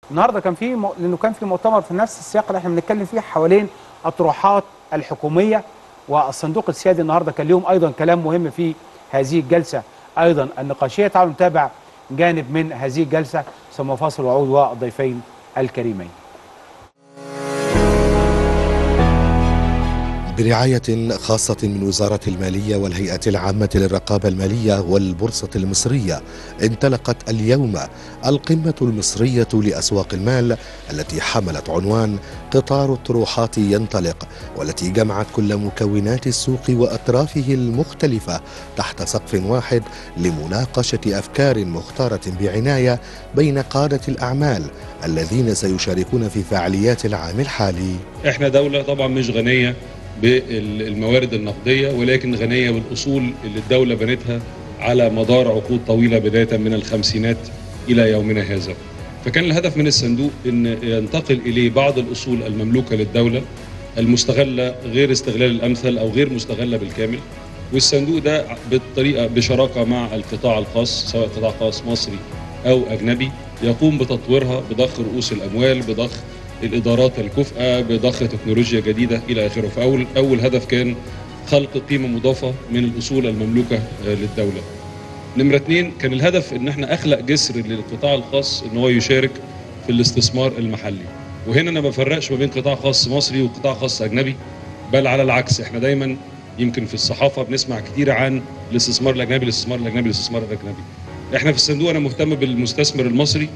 النهارده كان في م... لانه كان في مؤتمر في نفس السياق اللي احنا بنتكلم فيه حوالين الطروحات الحكوميه والصندوق السيادي النهارده كان لهم ايضا كلام مهم في هذه الجلسه ايضا النقاشيه تعالوا نتابع جانب من هذه الجلسه ثم فاصل وعود والضيفين الكريمين برعاية خاصة من وزارة المالية والهيئة العامة للرقابة المالية والبورصة المصرية انطلقت اليوم القمة المصرية لأسواق المال التي حملت عنوان قطار الطروحات ينطلق والتي جمعت كل مكونات السوق وأطرافه المختلفة تحت سقف واحد لمناقشة أفكار مختارة بعناية بين قادة الأعمال الذين سيشاركون في فعاليات العام الحالي احنا دولة طبعا مش غنية بالموارد النقدية ولكن غنية بالأصول اللي الدولة بنتها على مدار عقود طويلة بداية من الخمسينات إلى يومنا هذا فكان الهدف من الصندوق أن ينتقل إليه بعض الأصول المملوكة للدولة المستغلة غير استغلال الأمثل أو غير مستغلة بالكامل والصندوق ده بالطريقة بشراكة مع القطاع الخاص سواء قطاع خاص مصري أو أجنبي يقوم بتطويرها بضخ رؤوس الأموال بضخ الادارات الكفءه بضخ تكنولوجيا جديده الى اخره فاول اول هدف كان خلق قيمه مضافه من الاصول المملوكه للدوله نمره اثنين كان الهدف ان احنا اخلق جسر للقطاع الخاص ان هو يشارك في الاستثمار المحلي وهنا انا ما بفرقش ما بين قطاع خاص مصري وقطاع خاص اجنبي بل على العكس احنا دايما يمكن في الصحافه بنسمع كتير عن الاستثمار الاجنبي الاستثمار الاجنبي الاستثمار الاجنبي احنا في الصندوق انا مهتم بالمستثمر المصري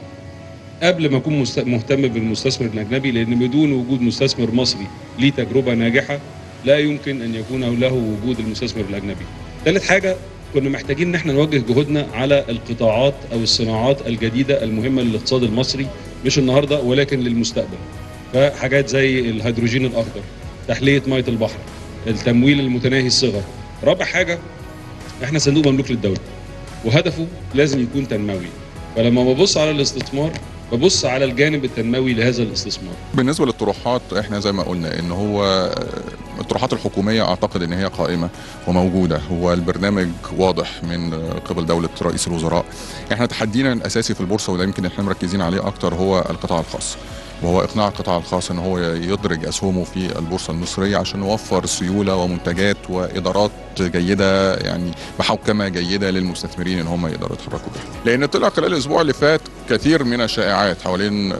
قبل ما اكون مهتم بالمستثمر الاجنبي لان بدون وجود مستثمر مصري ليه تجربه ناجحه لا يمكن ان يكون له وجود المستثمر الاجنبي. ثالث حاجه كنا محتاجين ان احنا نوجه جهودنا على القطاعات او الصناعات الجديده المهمه للاقتصاد المصري مش النهارده ولكن للمستقبل. فحاجات زي الهيدروجين الاخضر، تحليه ميه البحر، التمويل المتناهي الصغر. رابع حاجه احنا صندوق مملوك للدوله وهدفه لازم يكون تنموي. فلما ببص على الاستثمار ببص على الجانب التنموي لهذا الاستثمار بالنسبه للطروحات احنا زي ما قلنا ان هو الطروحات الحكوميه اعتقد ان هي قائمه وموجوده هو البرنامج واضح من قبل دوله رئيس الوزراء احنا تحدينا الاساسي في البورصه وده يمكن احنا مركزين عليه اكتر هو القطاع الخاص وهو اقناع القطاع الخاص ان هو يدرج اسهمه في البورصه المصريه عشان نوفر سيوله ومنتجات وادارات جيده يعني بحوكمه جيده للمستثمرين ان هم يقدروا يتحركوا بها. لان طلع خلال الاسبوع اللي فات كثير من الشائعات حوالين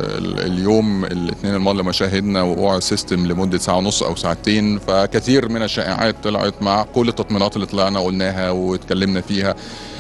اليوم الاثنين الماضي لما شاهدنا وقوع السيستم لمده ساعه ونص او ساعتين فكثير من الشائعات طلعت مع كل التطمينات اللي طلعنا قلناها واتكلمنا فيها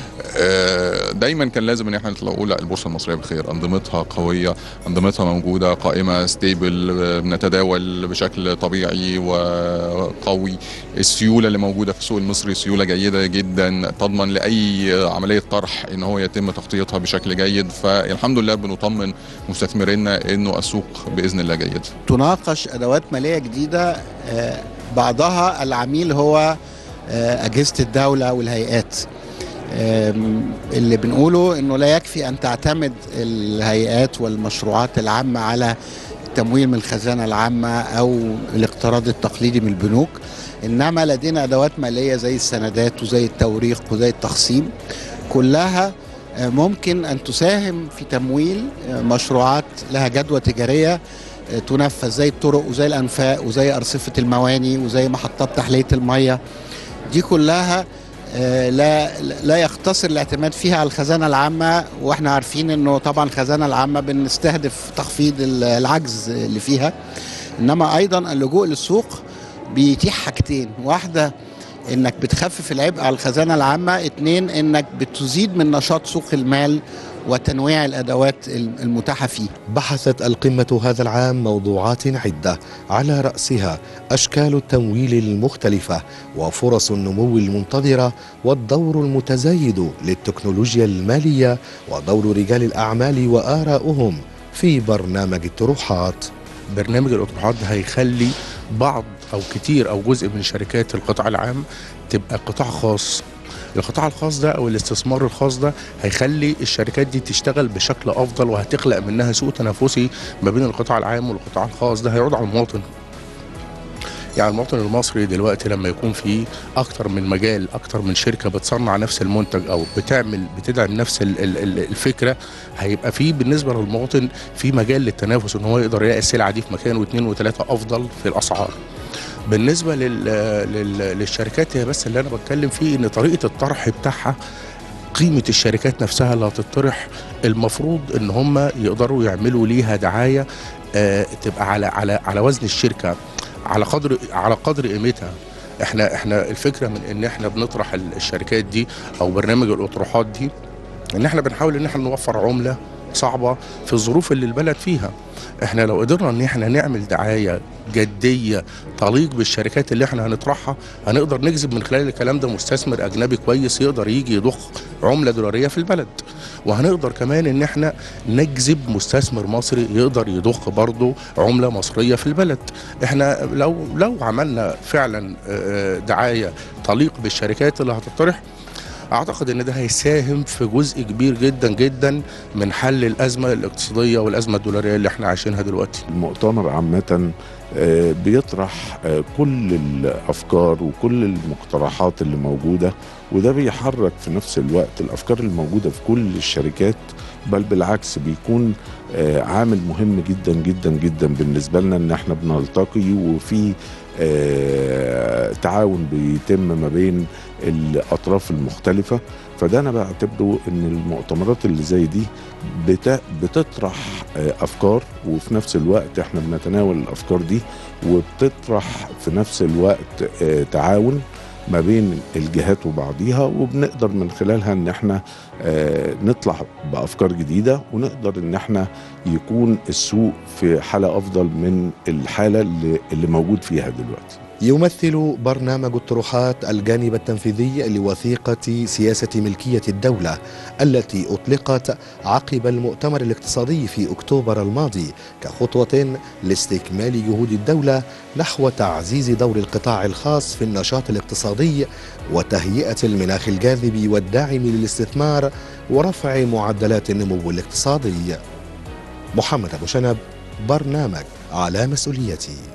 دايما كان لازم ان احنا نقول لا البورصه المصريه بخير انظمتها قويه انظمتها موجوده قائمه ستيبل بنتداول بشكل طبيعي وقوي السيوله اللي موجوده في السوق المصري سيوله جيده جدا تضمن لاي عمليه طرح ان هو يتم تغطيتها بشكل جيد فالحمد لله بنطمن مستثمرينا انه السوق باذن الله جيد تناقش ادوات ماليه جديده بعضها العميل هو اجهزه الدوله والهيئات اللي بنقوله انه لا يكفي ان تعتمد الهيئات والمشروعات العامه على التمويل من الخزانه العامه او الاقتراض التقليدي من البنوك انما لدينا ادوات ماليه زي السندات وزي التوريق وزي التخصيم كلها ممكن ان تساهم في تمويل مشروعات لها جدوى تجاريه تنفذ زي الطرق وزي الانفاق وزي ارصفه المواني وزي محطات تحليه الميه دي كلها لا لا يقتصر الاعتماد فيها على الخزانه العامه واحنا عارفين انه طبعا الخزانه العامه بنستهدف تخفيض العجز اللي فيها انما ايضا اللجوء للسوق بيتيح حاجتين واحده انك بتخفف العبء على الخزانه العامه اتنين انك بتزيد من نشاط سوق المال وتنويع الادوات المتاحه فيه. بحثت القمه هذا العام موضوعات عده على راسها اشكال التمويل المختلفه وفرص النمو المنتظره والدور المتزايد للتكنولوجيا الماليه ودور رجال الاعمال وارائهم في برنامج الطروحات. برنامج الاطروحات ده هيخلي بعض او كتير او جزء من شركات القطاع العام تبقى قطاع خاص القطاع الخاص ده او الاستثمار الخاص ده هيخلي الشركات دي تشتغل بشكل افضل وهتخلق منها سوق تنافسي ما بين القطاع العام والقطاع الخاص ده هيعود على المواطن يعني المواطن المصري دلوقتي لما يكون في اكتر من مجال اكتر من شركه بتصنع نفس المنتج او بتعمل بتدعم نفس ال- ال- ال- الفكره هيبقى في بالنسبه للمواطن في مجال للتنافس ان هو يقدر يلاقي السلعه دي في مكان واثنين وثلاثه افضل في الاسعار بالنسبه لل... لل... للشركات هي بس اللي انا بتكلم فيه ان طريقه الطرح بتاعها قيمه الشركات نفسها اللي هتطرح المفروض ان هم يقدروا يعملوا ليها دعايه آه تبقى على على على وزن الشركه على قدر على قدر قيمتها احنا احنا الفكره من ان احنا بنطرح ال- الشركات دي او برنامج الاطروحات دي ان احنا بنحاول ان احنا نوفر عمله صعبه في الظروف اللي البلد فيها احنا لو قدرنا ان احنا نعمل دعايه جديه تليق بالشركات اللي احنا هنطرحها هنقدر نجذب من خلال الكلام ده مستثمر اجنبي كويس يقدر يجي يضخ عمله دولاريه في البلد وهنقدر كمان ان احنا نجذب مستثمر مصري يقدر يضخ برضه عمله مصريه في البلد احنا لو لو عملنا فعلا آه، دعايه تليق بالشركات اللي هتطرح اعتقد ان ده هيساهم في جزء كبير جدا جدا من حل الازمه الاقتصاديه والازمه الدولاريه اللي احنا عايشينها دلوقتي المؤتمر عامة آه، بيطرح آه، كل الأفكار وكل المقترحات اللي موجودة وده بيحرك في نفس الوقت الأفكار الموجودة في كل الشركات بل بالعكس بيكون آه، عامل مهم جدا جدا جدا بالنسبة لنا إن احنا بنلتقي وفي آه، تعاون بيتم ما بين الأطراف المختلفة فده أنا بعتبره إن المؤتمرات اللي زي دي بت- بتطرح آه، افكار وفي نفس الوقت احنا بنتناول الافكار دي وبتطرح في نفس الوقت آه، تعاون ما بين الجهات وبعضيها وبنقدر من خلالها ان احنا آه، نطلع بافكار جديده ونقدر ان احنا يكون السوق في حاله افضل من الحاله اللي, اللي موجود فيها دلوقتي يمثل برنامج الطروحات الجانب التنفيذي لوثيقة سياسة ملكية الدولة التي أطلقت عقب المؤتمر الاقتصادي في أكتوبر الماضي كخطوة لاستكمال جهود الدولة نحو تعزيز دور القطاع الخاص في النشاط الاقتصادي وتهيئة المناخ الجاذب والداعم للاستثمار ورفع معدلات النمو الاقتصادي محمد أبو شنب برنامج على مسؤوليتي